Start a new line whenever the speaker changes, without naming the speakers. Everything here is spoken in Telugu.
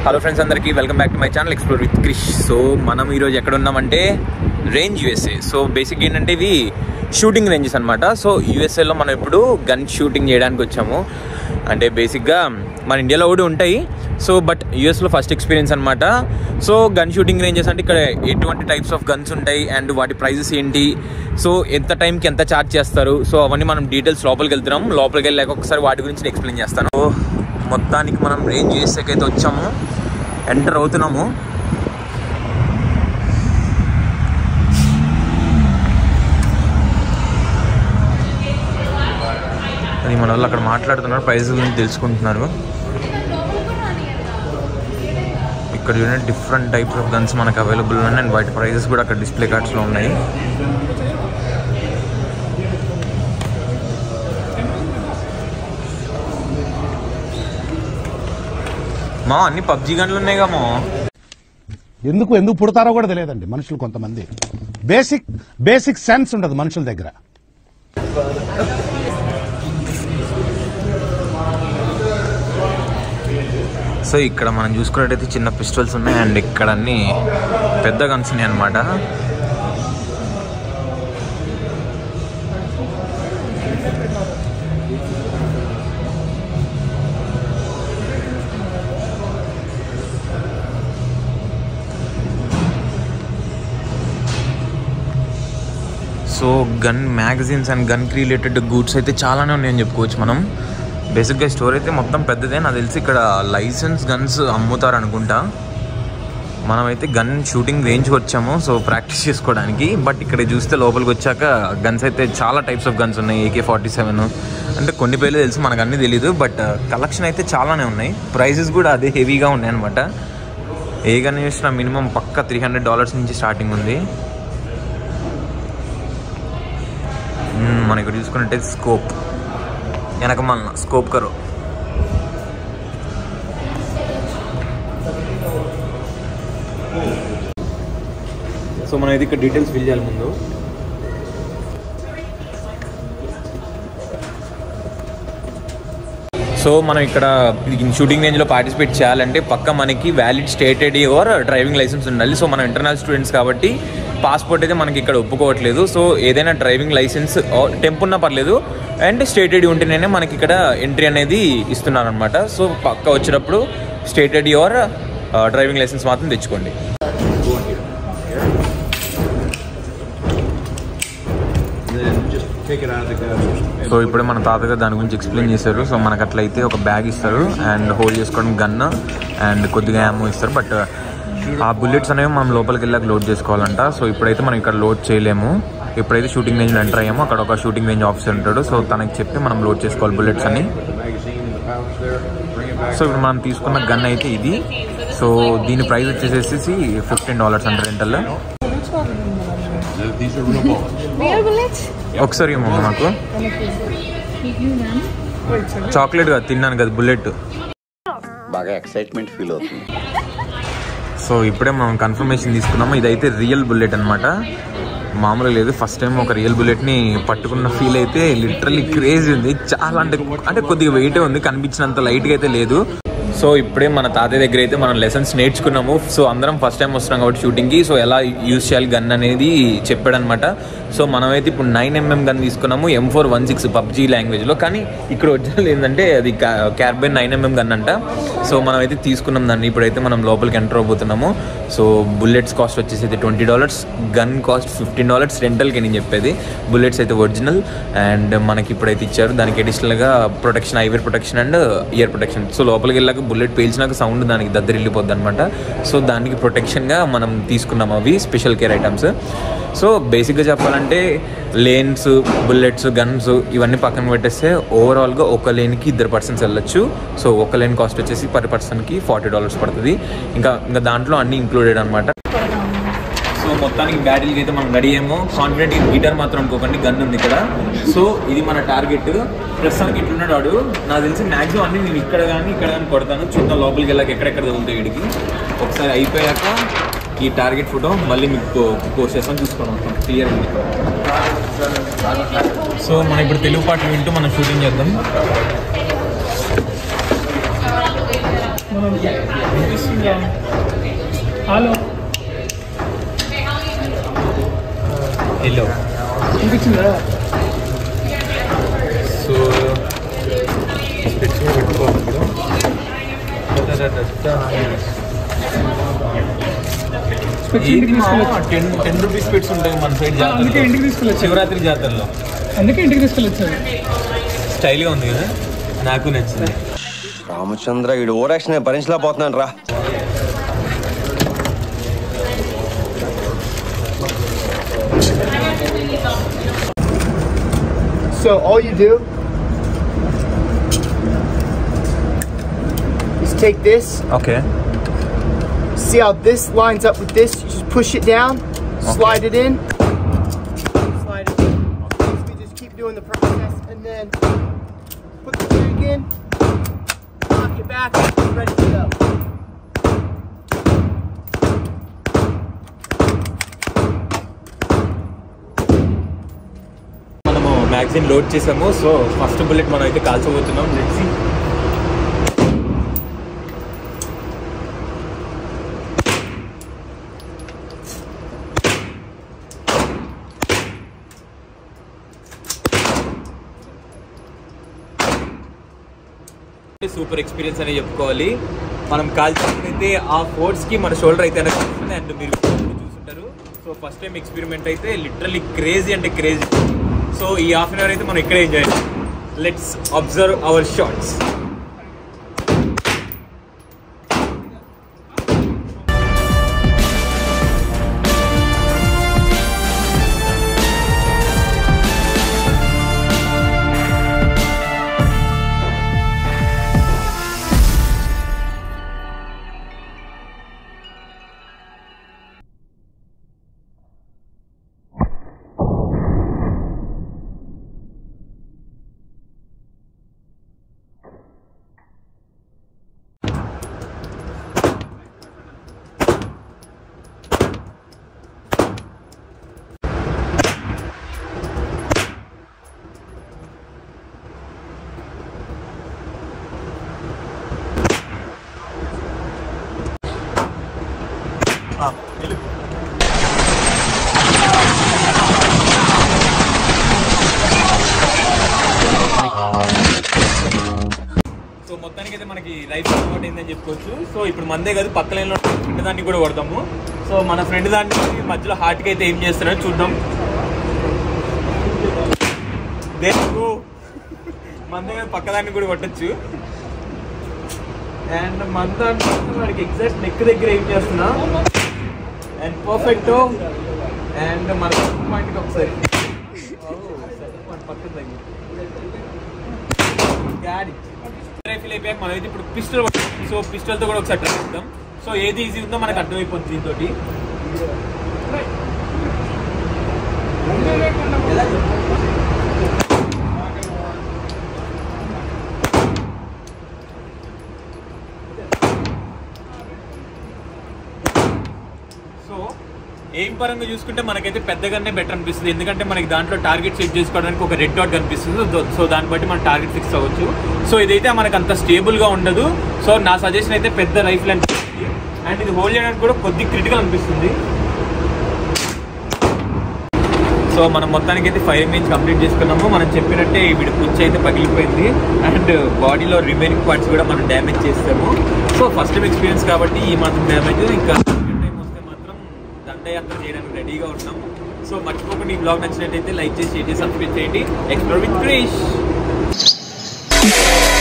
హలో ఫ్రెండ్స్ అందరికీ welcome back to my channel explore with Krish so మనం ఈరోజు ఎక్కడ ఉన్నామంటే రేంజ్ యూఎస్ఏ సో బేసిక్ ఏంటంటే ఇవి షూటింగ్ రేంజెస్ అనమాట సో యూఎస్ఏలో మనం ఇప్పుడు గన్ షూటింగ్ చేయడానికి వచ్చాము అంటే బేసిక్గా మన ఇండియాలో కూడా ఉంటాయి సో బట్ యూఎస్లో ఫస్ట్ ఎక్స్పీరియన్స్ అనమాట సో గన్ షూటింగ్ రేంజెస్ అంటే ఇక్కడ ఎటువంటి టైప్స్ ఆఫ్ గన్స్ ఉంటాయి అండ్ వాటి ప్రైజెస్ ఏంటి సో ఎంత టైంకి ఎంత ఛార్జ్ చేస్తారు సో అవన్నీ మనం డీటెయిల్స్ లోపలికి వెళ్తున్నాం లోపలికి వెళ్ళాక ఒకసారి వాటి గురించి ఎక్స్ప్లెయిన్ చేస్తాను సో మొత్తానికి మనం రేంజ్ చేసేకైతే వచ్చాము ఎంటర్ అవుతున్నాము అది మన వాళ్ళు అక్కడ మాట్లాడుతున్నారు ప్రైస్ గురించి తెలుసుకుంటున్నారు ఇక్కడ చూడండి డిఫరెంట్ టైప్స్ ఆఫ్ గన్స్ మనకు అవైలబుల్ ఉన్నాయి అండ్ వాటి ప్రైజెస్ కూడా అక్కడ డిస్ప్లే కార్డ్స్లో ఉన్నాయి మా అన్ని పబ్జి గన్లు ఉన్నాయి మా
ఎందుకు ఎందుకు పుడతారో కూడా తెలియదండి మనుషులు కొంతమంది బేసిక్ బేసిక్ సెన్స్ ఉండదు మనుషుల దగ్గర
సో ఇక్కడ మనం చూసుకున్నట్టయితే చిన్న పిస్టల్స్ ఉన్నాయి అండ్ ఇక్కడ అన్ని పెద్ద గన్స్ ఉన్నాయి అనమాట సో గన్ మ్యాగజైన్స్ అండ్ గన్కి రిలేటెడ్ గూడ్స్ అయితే చాలానే ఉన్నాయని చెప్పుకోవచ్చు మనం బేసిక్గా స్టోర్ అయితే మొత్తం పెద్దదే నాకు తెలిసి ఇక్కడ లైసెన్స్ గన్స్ అమ్ముతారు అనుకుంటా మనమైతే గన్ షూటింగ్ రేంజ్కి వచ్చాము సో ప్రాక్టీస్ చేసుకోవడానికి బట్ ఇక్కడ చూస్తే లోపలికి వచ్చాక గన్స్ అయితే చాలా టైప్స్ ఆఫ్ గన్స్ ఉన్నాయి ఏకే ఫార్టీ సెవెన్ అంటే కొన్ని పేర్లు తెలుసు మనకు అన్నీ తెలియదు బట్ కలెక్షన్ అయితే చాలానే ఉన్నాయి ప్రైజెస్ కూడా అదే హెవీగా ఉన్నాయి అనమాట ఏ గన్ చూసినా మినిమం పక్క త్రీ హండ్రెడ్ డాలర్స్ నుంచి స్టార్టింగ్ ఉంది మ్మ్, మనం ఇక్కడ చూసుకున్నట్టే స్కోప్ వెనక మన స్కోప్ కరో సో మనం ఇది ఇక్కడ డీటెయిల్స్ ఫిల్ చేయాలి ముందు సో మనం ఇక్కడ షూటింగ్ రేంజ్లో పార్టిసిపేట్ చేయాలంటే పక్క మనకి valid state ID or driving license ఉండాలి సో మనం ఇంటర్నల్ స్టూడెంట్స్ కాబట్టి పాస్పోర్ట్ అయితే మనకి ఇక్కడ ఒప్పుకోవట్లేదు సో ఏదైనా డ్రైవింగ్ లైసెన్స్ టెంప్ ఉన్నా పర్లేదు అండ్ స్టేట్ ఐడి ఉంటేనే మనకి ఇక్కడ ఎంట్రీ అనేది ఇస్తున్నారు అనమాట సో పక్క వచ్చేటప్పుడు state ID or driving license మాత్రం తెచ్చుకోండి సో ఇప్పుడే మన తాతగారు దాని గురించి ఎక్స్ప్లెయిన్ చేశారు సో మనకు అట్లయితే ఒక బ్యాగ్ ఇస్తారు అండ్ హోల్డ్ చేసుకోవడానికి గన్ అండ్ కొద్దిగా యామో ఇస్తారు బట్ ఆ బుల్లెట్స్ అనేవి మనం లోపలికి వెళ్ళాక లోడ్ చేసుకోవాలంట సో ఇప్పుడైతే మనం ఇక్కడ లోడ్ చేయలేము ఎప్పుడైతే షూటింగ్ రేంజ్లో ఎంటర్ అయ్యామో అక్కడ ఒక షూటింగ్ రేంజ్ ఆఫీసర్ ఉంటాడు సో తనకి చెప్పి మనం లోడ్ చేసుకోవాలి బుల్లెట్స్ అని సో ఇప్పుడు మనం తీసుకున్న గన్ అయితే ఇది సో దీని ప్రైస్ వచ్చేసేసి ఫిఫ్టీన్ డాలర్స్ అంట రెంటల్
Real bullets?
ఒకసారి ఏమో నాకు చాక్లెట్ కాదు తిన్నాను కదా బుల్లెట్
బాగా ఎక్సైట్మెంట్ ఫీల్ అవుతుంది
సో ఇప్పుడే మనం కన్ఫర్మేషన్ తీసుకున్నాము ఇదైతే రియల్ బుల్లెట్ అనమాట మామూలుగా లేదు ఫస్ట్ టైం ఒక రియల్ బుల్లెట్ని పట్టుకున్న ఫీల్ అయితే లిటరల్లీ క్రేజ్ ఉంది చాలా అంటే అంటే కొద్దిగా వెయిటే ఉంది కనిపించినంత లైట్గా అయితే లేదు సో ఇప్పుడే మన తాతయ్య దగ్గర అయితే మనం లెసన్స్ నేర్చుకున్నాము సో అందరం ఫస్ట్ టైం వస్తున్నాం కాబట్టి షూటింగ్కి సో ఎలా యూజ్ చేయాలి గన్ అనేది చెప్పాడనమాట సో మనమైతే ఇప్పుడు నైన్ ఎంఎం గన్ తీసుకున్నాము M four one six PUBG లాంగ్వేజ్లో కానీ ఇక్కడ ఒరిజినల్ ఏంటంటే అది క్యార్బెన్ నైన్ ఎంఎం గన్ అంట సో మనమైతే తీసుకున్నాం దాన్ని ఇప్పుడైతే మనం లోపలికి ఎంటర్ అవబోతున్నాము సో బుల్లెట్స్ కాస్ట్ వచ్చేసి twenty dollars gun cost fifteen dollars రెంటల్కి నేను చెప్పేది బుల్లెట్స్ అయితే ఒరిజినల్ అండ్ మనకి ఇప్పుడైతే ఇచ్చారు దానికి అడిషనల్గా protection eyewear protection and ear protection so లోపలికి వెళ్ళాక బుల్లెట్ పేల్చినాక సౌండ్ దానికి దగ్గర వెళ్ళిపోద్ది అనమాట సో దానికి ప్రొటెక్షన్గా మనం తీసుకున్నాం అవి స్పెషల్ కేర్ ఐటమ్స్ సో బేసిక్గా చెప్పాలంటే లేన్స్ బుల్లెట్స్ గన్స్ ఇవన్నీ పక్కన పెట్టేస్తే ఓవరాల్గా ఒక లేన్కి ఇద్దరు పర్సన్స్ వెళ్ళొచ్చు సో ఒక లేన్ కాస్ట్ వచ్చేసి పర్ పర్సన్కి ఫార్టీ డాలర్స్ పడుతుంది ఇంకా ఇంకా దాంట్లో అన్నీ ఇంక్లూడెడ్ అనమాట సో మొత్తానికి బ్యాటిల్కి అయితే మనం రెడీ అయ్యాము కాన్ఫిడెంట్ గిటార్ మాత్రం అనుకోకండి గన్ ఉంది ఇక్కడ సో ఇది మన టార్గెట్ ప్రస్తుతానికి ఇట్లున్నాడు వాడు నాకు తెలిసి మ్యాక్సిమం అన్ని నేను ఇక్కడ కానీ ఇక్కడ కానీ కొడతాను చూద్దాం లోపలికి వెళ్ళాక ఎక్కడెక్కడ తగులుతాయి వీడికి ఒకసారి అయిపోయాక ఈ టార్గెట్ ఫోటో మళ్ళీ మీకు పోస్ట్ చేస్తాను చూసుకోండి మొత్తం క్లియర్ ఉంది సో మనం ఇప్పుడు తెలుగు పాటలు వింటూ మనం షూటింగ్ చేద్దాం
మనం వినిపిస్తుందా హలో
ఎల్లో
వినిపించిందా
సో స్పెట్స్ పెట్టుకోవాలి ఇప్పుడు
స్పెట్స్ ఇంటికి తీసుకెళ్ళచ్చు
టెన్ టెన్ రూపీస్ స్పెట్స్ ఉంటాయి మన సైడ్
అందుకే ఇంటికి తీసుకెళ్ళచ్చు
శివరాత్రి జాతరలో
అందుకే ఇంటికి తీసుకెళ్ళచ్చు
స్టైల్గా ఉంది కదా నాకు నచ్చింది
రామచంద్ర వీడు ఓరాక్షన్ భరించలేకపోతున్నాను రా
So all you do is take this,
okay
see how this lines up with this, you just push it down, slide it in, slide it in. Basically just keep doing the process and then put the tag in, lock it back, ready to go.
మనము మ్యాగజైన్ లోడ్ చేసాము సో ఫస్ట్ బుల్లెట్ మనం అయితే కాల్చబోతున్నాం లెట్స్ సూపర్ ఎక్స్పీరియన్స్ అని చెప్పుకోవాలి మనం కాల్చినట్లయితే ఆ ఫోర్స్ కి మన షోల్డర్ అయితే వస్తుంది అండ్ మీరు చూసుంటారు సో ఫస్ట్ టైం ఎక్స్పెరిమెంట్ అయితే లిటరల్లీ క్రేజీ అంటే క్రేజీ సో ఈ హాఫ్ అన్ అవర్ అయితే మనం ఇక్కడే enjoy let's observe our shots so మొత్తానికి అయితే మనకి రైఫ్ అలవాటు అయిందని చెప్పుకోవచ్చు సో ఇప్పుడు మందే కాదు పక్కన ఫ్రెండ్ దాన్ని కూడా కొడతాము సో మన ఫ్రెండ్ దాన్ని మధ్యలో హార్ట్కి అయితే ఏం చేస్తున్నారో చూద్దాం దేకు మందే కాదు పక్క దాన్ని కూడా కొట్టచ్చు అండ్ మన దాంట్లో మనకి ఎగ్జాక్ట్ నెక్ దగ్గర ఏం చేస్తున్నా అండ్ పర్ఫెక్ట్ అండ్ మన పాయింట్కి ఒకసారి మన పక్కన తగ్గి రైఫిల్ అయిపోయాక మనం అయితే ఇప్పుడు పిస్టల్ సో పిస్టల్ తో కూడా ఒకసారి ట్రై చేద్దాం సో ఏది ఈజీ ఉందో మనకు అర్థమైపోతుంది దీంతో సో ఏం పరంగా చూసుకుంటే మనకైతే పెద్దగానే బెటర్ అనిపిస్తుంది ఎందుకంటే మనకి దాంట్లో టార్గెట్ సెట్ చేసుకోవడానికి ఒక రెడ్ డాట్ కనిపిస్తుంది దో- సో దాన్ని బట్టి మనం టార్గెట్ ఫిక్స్ అవ్వచ్చు సో ఇదైతే మనకు అంత స్టేబుల్ గా ఉండదు సో నా సజెషన్ అయితే పెద్ద రైఫిల్ అనిపిస్తుంది అండ్ ఇది హోల్డ్ చేయడానికి కూడా కొద్ది క్రిటికల్ అనిపిస్తుంది సో మనం మొత్తానికి అయితే ఫైరింగ్ రేంజ్ కంప్లీట్ చేసుకున్నాము మనం చెప్పినట్టే వీడి పుచ్చి అయితే పగిలిపోయింది అండ్ బాడీలో రిమైనింగ్ పార్ట్స్ కూడా మనం డ్యామేజ్ చేస్తాము సో ఫస్ట్ టైం ఎక్స్పీరియన్స్ కాబట్టి ఈ మాత్రం డ్యామేజ్ ఇంకా సెకండ్ టైం వస్తే మాత్రం దండయాత్ర చేయడానికి రెడీగా ఉన్నాం సో మర్చిపోకుండా ఈ బ్లాగ్ నచ్చినట్టయితే లైక్ చేసి షేర్ చేసి సబ్స్క్రైబ్ చేయండి ఎక్స్ప్లోర్ విత్ క్రేష్